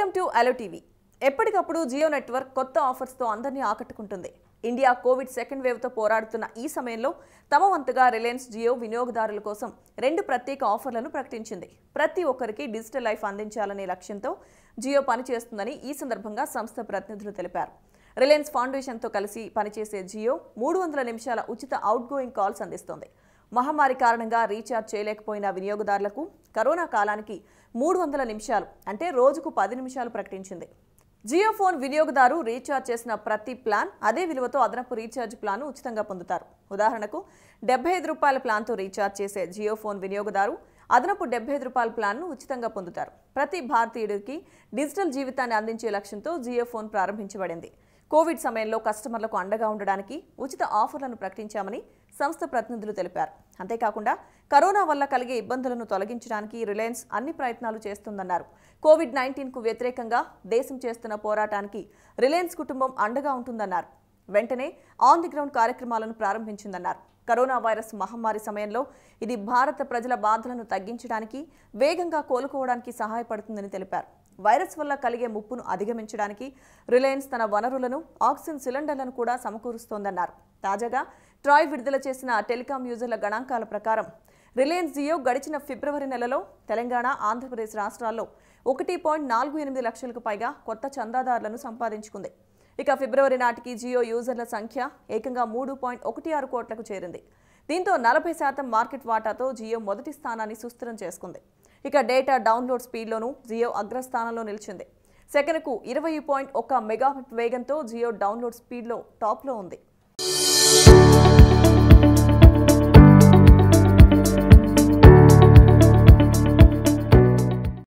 welcome to allow TV ఎప్పటికప్పుడు Jio network కొత్త ఆఫర్స్తో అందరినీ ఆకట్టుకుంటుంది ఇండియా కోవిడ్ సెకండ్ వేవ్తో పోరాడుతున్న ఈ సమయంలో తమ వంతుగా రిలయన్స్ జియో వినియోగదారుల కోసం రెండు ప్రత్యేక ఆఫర్లను ప్రకటించింది ప్రతి ఒక్కరికి డిజిటల్ లైఫ్ అందించాలనే లక్ష్యంతో జియో పనిచేస్తుందని ఈ సందర్భంగా సంస్థ ప్రతినిధులు తెలిపారు రిలయన్స్ ఫౌండేషన్తో కలిసి పనిచేసే జియో మూడు వందల నిమిషాల ఉచిత అవుట్ గోయింగ్ కాల్స్ అందిస్తోంది మహమ్మారి కారణంగా రీఛార్జ్ చేయలేకపోయిన వినియోగదారులకు కరోనా కాలానికి మూడు వందల నిమిషాలు అంటే రోజుకు పది నిమిషాలు ప్రకటించింది జియో ఫోన్ వినియోగదారు రీఛార్జ్ చేసిన ప్రతి ప్లాన్ అదే విలువతో అదనపు రీఛార్జ్ ప్లాన్ ఉచితంగా పొందుతారు ఉదాహరణకు డెబ్బై ఐదు రూపాయల ప్లాన్తో రీఛార్జ్ చేసే జియో ఫోన్ వినియోగదారు అదనపు డెబ్బై ఐదు రూపాయల ప్లాన్ను ఉచితంగా పొందుతారు ప్రతి భారతీయుడికి డిజిటల్ జీవితాన్ని అందించే లక్ష్యంతో జియో ఫోన్ ప్రారంభించబడింది కోవిడ్ సమయంలో కస్టమర్లకు అండగా ఉండడానికి ఉచిత ఆఫర్లను ప్రకటించామని సంస్థ ప్రతినిధులు తెలిపారు అంతేకాకుండా కరోనా వల్ల కలిగే ఇబ్బందులను తొలగించడానికి రిలయన్స్ అన్ని ప్రయత్నాలు చేస్తుందన్నారు కోవిడ్ నైన్టీన్ కు వ్యతిరేకంగా దేశం చేస్తున్న పోరాటానికి రిలయన్స్ కుటుంబం అండగా ఉంటుందన్నారు వెంటనే ఆన్ ది గ్రౌండ్ కార్యక్రమాలను ప్రారంభించిందన్నారు కరోనా వైరస్ మహమ్మారి సమయంలో ఇది భారత ప్రజల బాధలను తగ్గించడానికి వేగంగా కోలుకోవడానికి సహాయపడుతుందని తెలిపారు వైరస్ వల్ల కలిగే ముప్పును అధిగమించడానికి రిలయన్స్ తన వనరులను ఆక్సిజన్ సిలిండర్లను కూడా సమకూరుస్తోందన్నారు తాజాగా ట్రాయ్ విడుదల చేసిన టెలికాం యూజర్ల గణాంకాల ప్రకారం రిలయన్స్ జియో గడిచిన ఫిబ్రవరి నెలలో తెలంగాణ ఆంధ్రప్రదేశ్ రాష్ట్రాల్లో ఒకటి పాయింట్ నాలుగు ఎనిమిది లక్షలకు పైగా కొత్త చందాదారులను సంపాదించుకుంది ఇక ఫిబ్రవరి నాటికి జియో యూజర్ల సంఖ్య ఏకంగా మూడు పాయింట్ ఒకటి ఆరు కోట్లకు చేరింది దీంతో నలభై శాతం మార్కెట్ వాటాతో జియో మొదటి స్థానాన్ని సుస్థిరం చేసుకుంది ఇక డేటా డౌన్లోడ్ స్పీడ్లోనూ జియో అగ్రస్థానంలో నిలిచింది సెకనుకు ఇరవై పాయింట్ ఒక మెగాబిట్ వేగంతో జియో డౌన్లోడ్ స్పీడ్లో టాప్లో ఉంది